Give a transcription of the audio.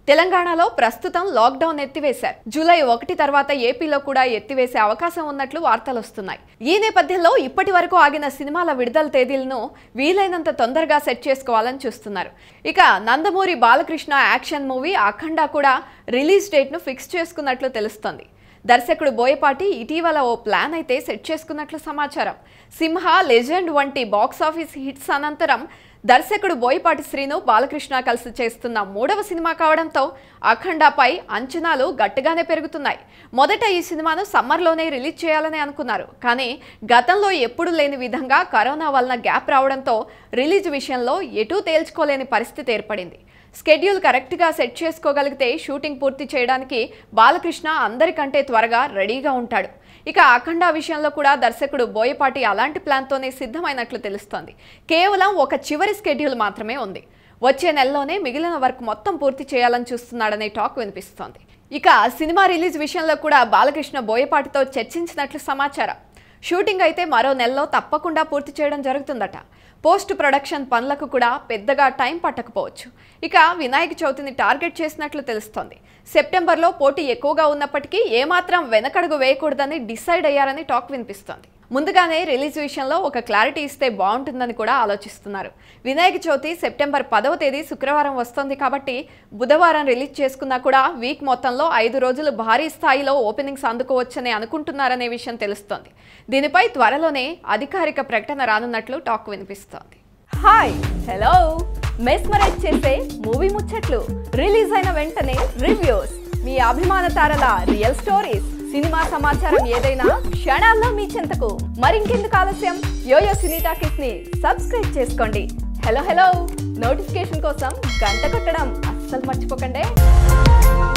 తెలంగాణలో ప్రస్తుతం lockdown ఎత్తివేశారు July ఒకటి తర్వాత ఏపీలో కూడా ఎత్తివేసే అవకాశం ఉన్నట్లు వార్తలు వస్తున్నాయి ఈ నేపథ్యంలో ఇప్పటి వరకు ఆగిన సినిమాల విడుదల తేదీలను వీలైనంత తొందరగా సెట్ చేసుకోవాలని చూస్తున్నారు ఇక నందమూరి బాలకృష్ణ యాక్షన్ మూవీ అఖండ కూడా రిలీజ్ డేట్ను ఫిక్స్ చేసుకున్నట్లు తెలుస్తోంది దర్శకుడు బోయపాటి ఇటీవల ఓ ప్లాన్ అయితే సెట్ చేసుకున్నట్లు సమాచారం సింహ లెజెండ్ వంటి బాక్సాఫీస్ హిట్స్ అనంతరం దర్శకుడు బోయపాటి శ్రీను బాలకృష్ణ కలిసి చేస్తున్న మూడవ సినిమా కావడంతో అఖండాపై అంచనాలు గట్టిగానే పెరుగుతున్నాయి మొదట ఈ సినిమాను సమ్మర్లోనే రిలీజ్ చేయాలని అనుకున్నారు కానీ గతంలో ఎప్పుడు లేని విధంగా కరోనా వలన గ్యాప్ రావడంతో రిలీజ్ విషయంలో ఎటూ తేల్చుకోలేని పరిస్థితి ఏర్పడింది స్కెడ్యూల్ కరెక్ట్గా సెట్ చేసుకోగలిగితే షూటింగ్ పూర్తి చేయడానికి బాలకృష్ణ అందరికంటే త్వరగా రెడీగా ఉంటాడు ఇక అఖండ విషయంలో కూడా దర్శకుడు బోయపాటి అలాంటి ప్లాన్తోనే సిద్ధమైనట్లు తెలుస్తోంది కేవలం ఒక చివరి స్కెడ్యూల్ మాత్రమే ఉంది వచ్చే నెలలోనే మిగిలిన వర్క్ మొత్తం పూర్తి చేయాలని చూస్తున్నాడనే టాక్ వినిపిస్తోంది ఇక సినిమా రిలీజ్ విషయంలో కూడా బాలకృష్ణ బోయపాటితో చర్చించినట్లు సమాచారం షూటింగ్ అయితే మరో నెలలో తప్పకుండా పూర్తి చేయడం జరుగుతుందట పోస్ట్ ప్రొడక్షన్ పనులకు కూడా పెద్దగా టైం పట్టకపోవచ్చు ఇక వినాయక చవితిని టార్గెట్ చేసినట్లు తెలుస్తోంది సెప్టెంబర్లో పోటీ ఎక్కువగా ఉన్నప్పటికీ ఏమాత్రం వెనకడుగు వేయకూడదని డిసైడ్ అయ్యారని టాక్ వినిపిస్తోంది ముందుగానే రిలీజ్ విషయంలో ఒక క్లారిటీ ఇస్తే బాగుంటుందని కూడా ఆలోచిస్తున్నారు వినాయక చవితి సెప్టెంబర్ పదవ తేదీ శుక్రవారం వస్తోంది కాబట్టి బుధవారం రిలీజ్ చేసుకున్నా కూడా వీక్ మొత్తంలో ఐదు రోజులు భారీ స్థాయిలో ఓపెనింగ్స్ అందుకోవచ్చని అనుకుంటున్నారనే విషయం తెలుస్తోంది దీనిపై త్వరలోనే అధికారిక ప్రకటన రానున్నట్లు టాక్ వినిపిస్తోంది హాయ్ హలో మెస్మరైజ్ చేసే మూవీ ముచ్చట్లు రిలీజ్ అయిన వెంటనే రివ్యూస్ మీ అభిమాన తారల రియల్ స్టోరీస్ సినిమా సమాచారం ఏదైనా క్షణాల్లో మీ చెంతకు మరింకెందుకు ఆలస్యం యోయో సినీ టాకీస్ ని సబ్స్క్రైబ్ చేసుకోండి హలో హలో నోటిఫికేషన్ కోసం గంట కొట్టడం అస్సలు మర్చిపోకండి